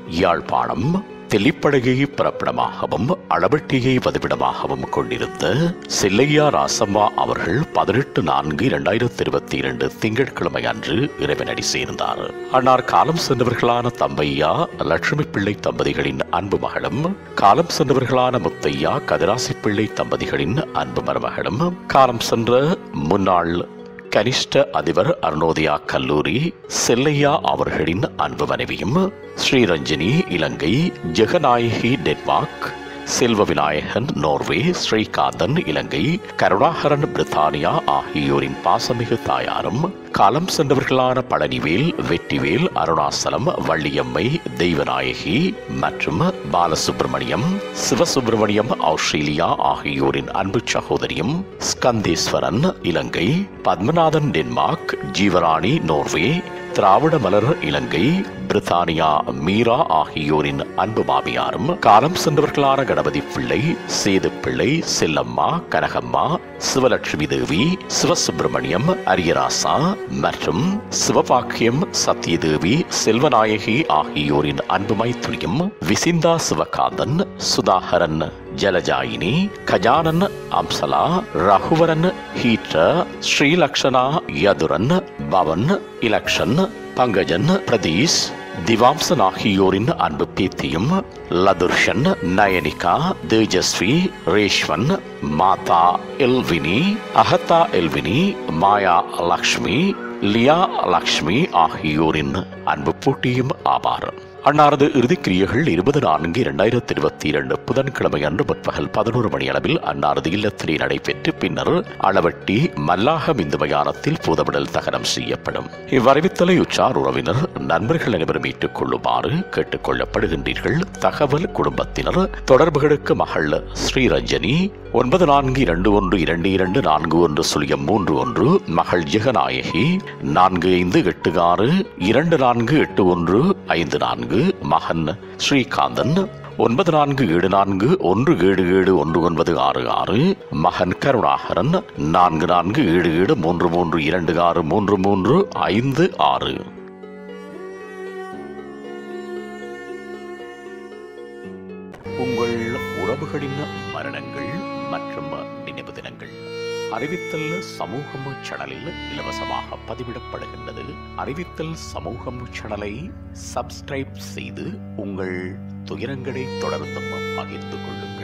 யாழ்ப்பாணம் தெல்லிப்படகை பிறப்பிடமாகவும் அளவட்டியை வதிவிடமாகவும் கொண்டிருந்த செல்லையா ராசம்மா அவர்கள் பதினெட்டு நான்கு இரண்டாயிரத்தி இருபத்தி இரண்டு திங்கட்கிழமை அன்று இறைவனடி சேர்ந்தார் அன்னார் காலம் சென்றவர்களான தம்பையா லட்சுமி பிள்ளை தம்பதிகளின் அன்பு மகளும் காலம் சென்றவர்களான முத்தையா கதிராசி பிள்ளை தம்பதிகளின் அன்பு மருமகளும் காலம் சென்ற முன்னாள் கனிஷ்ட அதிபர் அருணோதயா கல்லூரி செல்லையா அவர்களின் அன்பு மனைவியும் ஸ்ரீரஞ்சனி இலங்கை ஜெகநாயகி டென்மார்க் செல்வ விநாயகன் நோர்வே ஸ்ரீகாந்தன் இலங்கை கருணாகரன் பிரித்தானியா ஆகியோரின் பாசமிகு தாயாரும் காலம் சென்றவர்களான பழனிவேல் வெற்றிவேல் அருணாசலம் வள்ளியம்மை தெய்வநாயகி மற்றும் பாலசுப்பிரமணியம் சிவசுப்பிரமணியம் ஆஸ்திரேலியா ஆகியோரின் அன்பு சகோதரியும் ஸ்கந்தேஸ்வரன் இலங்கை பத்மநாதன் டென்மார்க் ஜீவராணி நோர்வே திராவிட மலர் இலங்கை பிரித்தானியா மீரா ஆகியோரின் அன்பு மாமியாரும் காலம் சென்றவர்களான கணபதி பிள்ளை சேது பிள்ளை செல்லம்மா கனகம்மா சிவலட்சுமி தேவி சிவசுப்பிரமணியம் அரியராசா மற்றும் சிவபாக்கியம் சத்யதேவி செல்வநாயகி ஆகியோரின் அன்பு மைத்துரியும் விசிந்தா சிவகாந்தன் சுதாகரன் ஜலஜாயினி கஜானன் அம்சலா ரகுவரன் ஹீற்ற ஸ்ரீலக்ஷனா யதுரன் பவன் இலக்ஷன் பங்கஜன் பிரதீஷ் திவாம்சன் ஆகியோரின் அன்பு பேத்தியும் லதுர்ஷன் நயனிகா தேஜஸ்வி ரேஷ்வன் மாதா எல்வினி அகதா எல்வினி மாயா லக்ஷ்மி லியா லக்ஷ்மி ஆகியோரின் அன்பு போட்டியும் ஆவார் அன்னாரது இறுதிக்கிரியைகள் இருபது நான்கு இரண்டாயிரத்தி இருபத்தி இரண்டு புதன்கிழமை அன்று முற்பகல் பதினோரு மணி அளவில் அன்னாரது இல்லத்திலே நடைபெற்று பின்னர் அளவட்டி மல்லாகம் இந்து மயானத்தில் பூதவிடல் தகனம் செய்யப்படும் இவ்வறிவித்தலை உச்சார் உறவினர் நண்பர்கள் அனைவரும் ஏற்றுக் கொள்ளுமாறு கேட்டுக் கொள்ளப்படுகின்றீர்கள் தகவல் குடும்பத்தினர் தொடர்புகளுக்கு மகள் ஸ்ரீரஞ்சனி ஒன்பது நான்கு இரண்டு ஒன்று இரண்டு இரண்டு நான்கு ஒன்று சுழியம் மூன்று ஒன்று மகள் ஜெகநாயகி நான்கு ஐந்து எட்டு ஆறு இரண்டு நான்கு எட்டு ஒன்று ஐந்து நான்கு மகன் ஸ்ரீகாந்தன் ஒன்பது நான்கு ஏழு நான்கு ஒன்று ஏழு ஏழு ஒன்று ஒன்பது ஆறு ஆறு மகன் கருணாகரன் நான்கு நான்கு ஏழு ஏழு மூன்று மூன்று இரண்டு ஆறு மூன்று மூன்று ஐந்து ஆறு உங்கள் உறவுகளின் மரணங்கள் மற்றும் நினைவு தினங்கள் அறிவித்தல் சமூகம் சேனலில் இலவசமாக பதிவிடப்படுகின்றது அறிவித்தல் சமூகம் சேனலை சப்ஸ்கிரைப் செய்து உங்கள் துயரங்களை தொடர்ந்தும் பகிர்ந்து கொள்ளுங்கள்